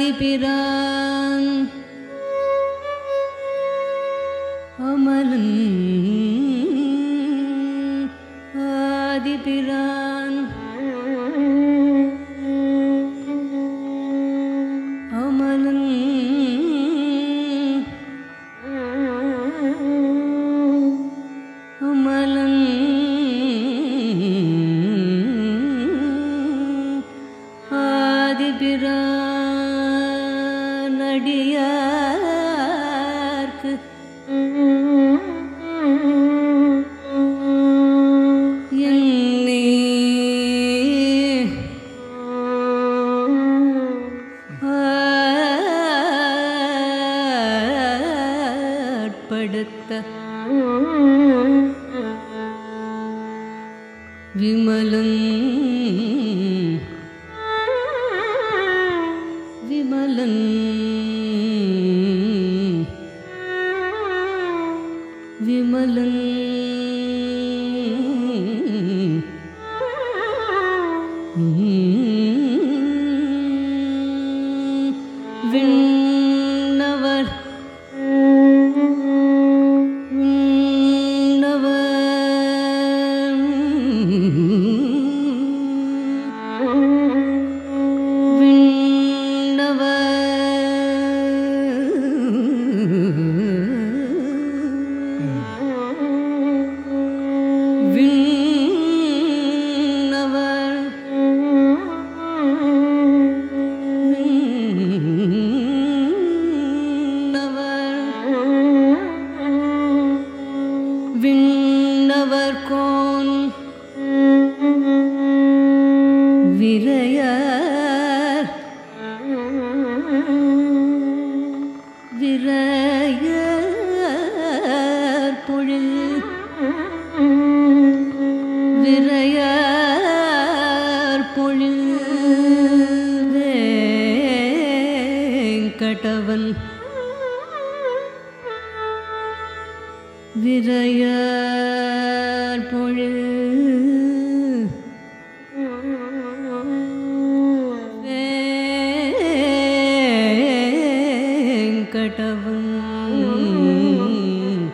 ஆதிபிரான் அமலன் ஆதிபிரான் அமலன் அமலன் ஆதிபிரானடியார்க்கு என்னே ஆட்படுத்த விமலன் விமலன் விமலன் விண்ணவர் விண்ணவர் கோன் விரையார் விரையார் பொழில் விரையார் பொழில் வேங்கடவன் விரையார் பொழில் வேங்கடவன்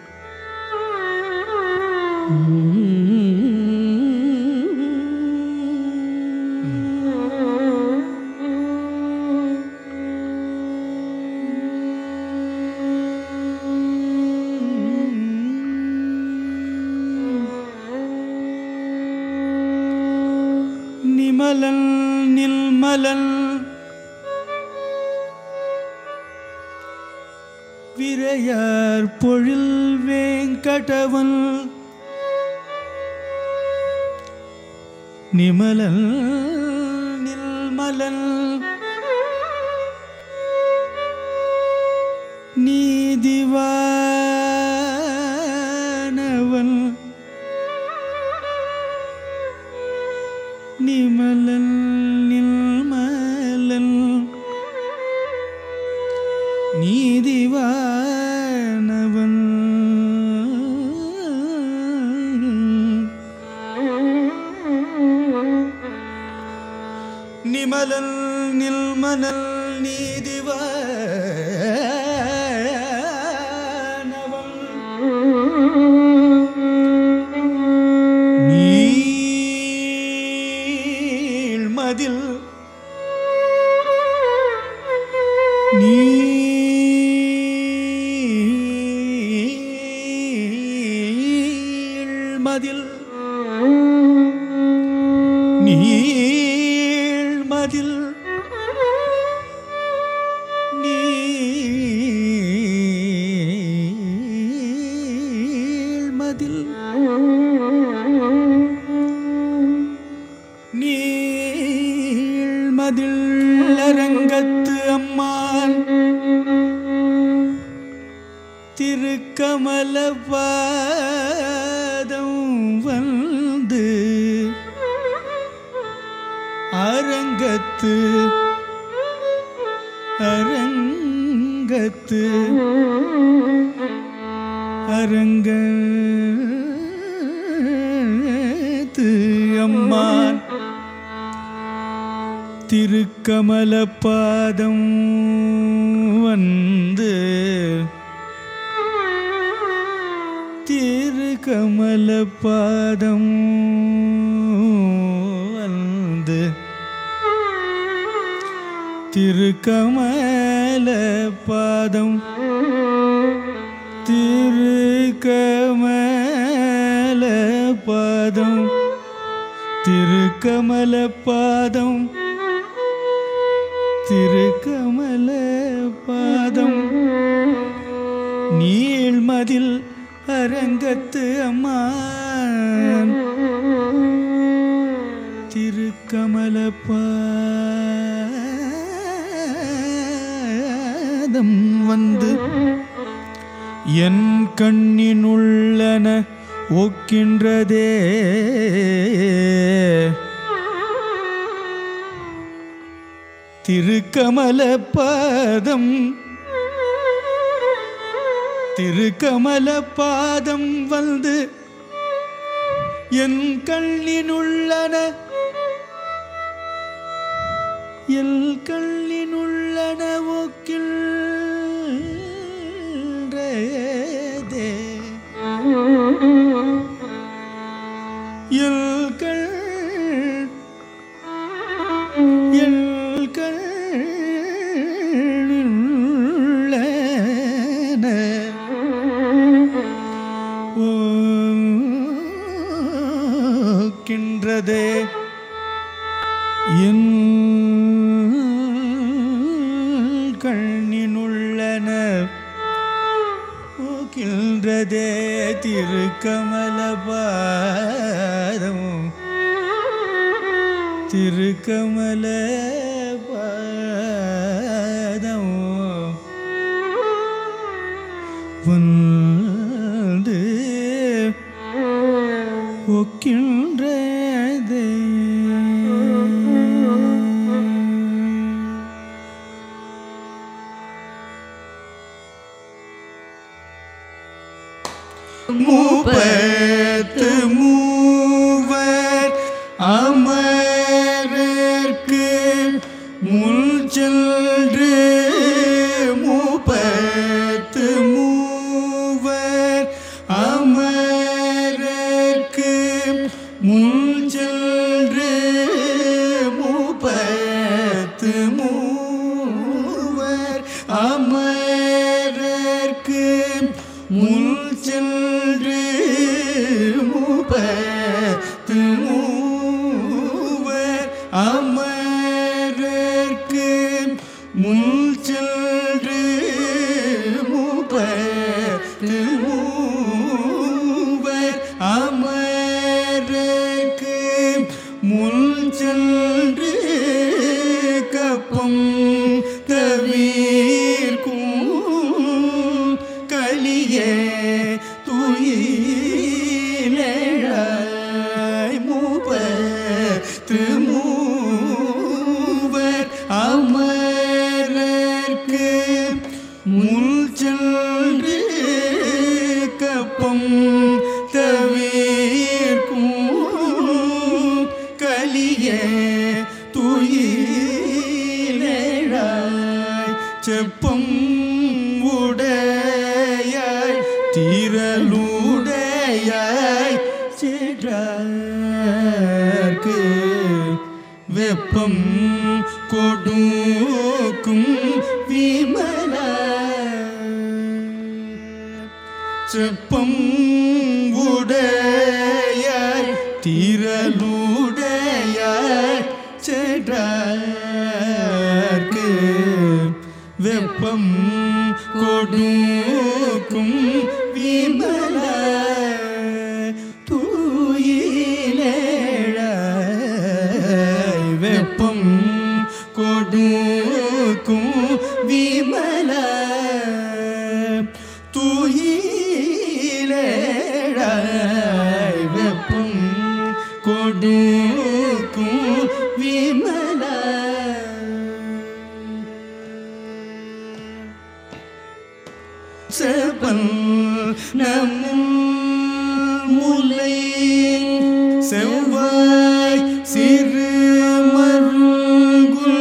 நிமலன் நில்மலன் விரையார் பொழில் வேங்கடவன் நிமலன் நில்மலன் நீதிவானவன் நிமலன் நில்மலன் நீதிவானவன் நிமலன் நில்மலன் நீதிவானவன் நீள்மதில் நீள்மதில் நீள்மதில் நீள்மதில் நீள்மதில் அரங்கத்து அம்மான் திருக்கமலபாதம் வந்து அரங்கத்து அரங்கத்து அரங்கத்து அம்மான் திருக்கமல பாதம் வந்து திருக்கமல பாதம் வந்து திருக்கமல பாதம் திருக்கமல பாதம் திருக்கமல பாதம் திருக்கமல பாதம் நீள்மதில் அரங்கத்து அம்மான் திருக்கமல பாதம் வந்து என் கண்ணினுள்ளன ஒக்கின்றதே திருக்கமல பாதம் திருக்கமல பாதம் வந்து என் கண்ணினுள்ளன எல் கண்ணினுள்ளன ஒக்கின்றதே எல் கண் எல் கின்றதே என் கண்ணினுள்ளன ஓக்கின்றதே திருக்கமல பாதம் திருக்கமல பாதம் வந்து ஒக்கின்றதே மூப்பத்து மூவர் அமரர்க்கு முன் சென்று மூப்பத்து மூவர் அமரர்க்கு முன் சென்று மூப்பத்து மூவர் அமரர்க்கு முன் சென்று மூப்பத்து மூவர் அமரர்க்கு முன் சென்று மூப்பத்து மூவர் அமரர்க்கு முன் சென்று கப்பம் தவிர்க்கும் கலியே துயிலேழாய் மூப்பத்து மூவர் அமரர்க்கு முன் சென்று கப்பம் தவிர்க்கும் கலியே துயிலேழாய் செப்பம் உடையாய் தீரலுடையாய் சென்றார்க்கு வெப்பம் கொடுக்கும் விமல செப்பம் உடையாய் தீரலுடையாய் சென்றார்க்கு வெப்பம் கொடுக்கும் விமல தூயிலேழாய் வெப்பம் கொடுக்கும் விமல தூயிலேழாய் வெப்பம் கொடுக்கும் விமல செப்பல் நம் முல்லை செவ்வாய் சிறு மருங்குல்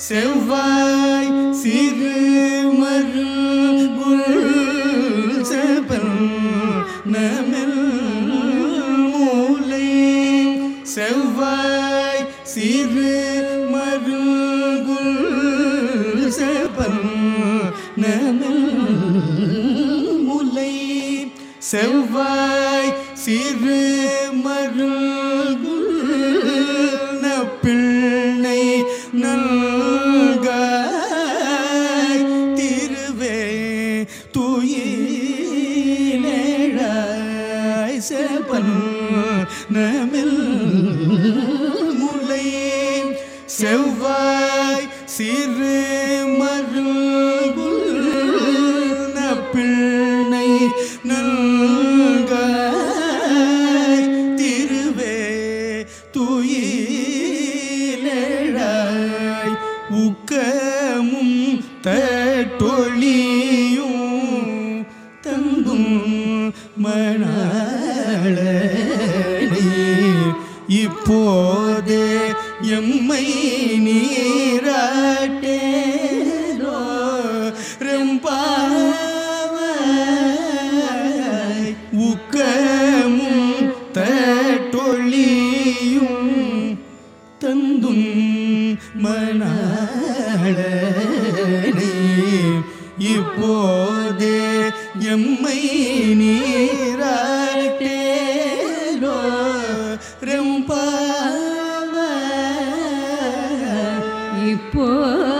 செவ்வாய் சிறு மருங்குள் செபல் நமில் மூலை செவ்வாய் சிறு மருங்குள் செபல் நமில் முலை செவ்வாய் சிறு மருங்குள் பிள்ளை நல்காய் திருவே துயிலேழாய் செபன் நமில் முலை செவ்வாய் சிறு மருங்குள் பிள்ளை நல்காய் திருவே துயிலேழாய் உக்கமும் தட்டொழியும் தங்கும் மணாளனே இப்போதே எம்மை நீராட்டேரோ ரெம்பாவாய் உக்கமும் தட்டொழியும் தந்தும் மணாளனே இப்போதே எம்மை நீராட்டேரோ ரெம்பாவாய் இப்போ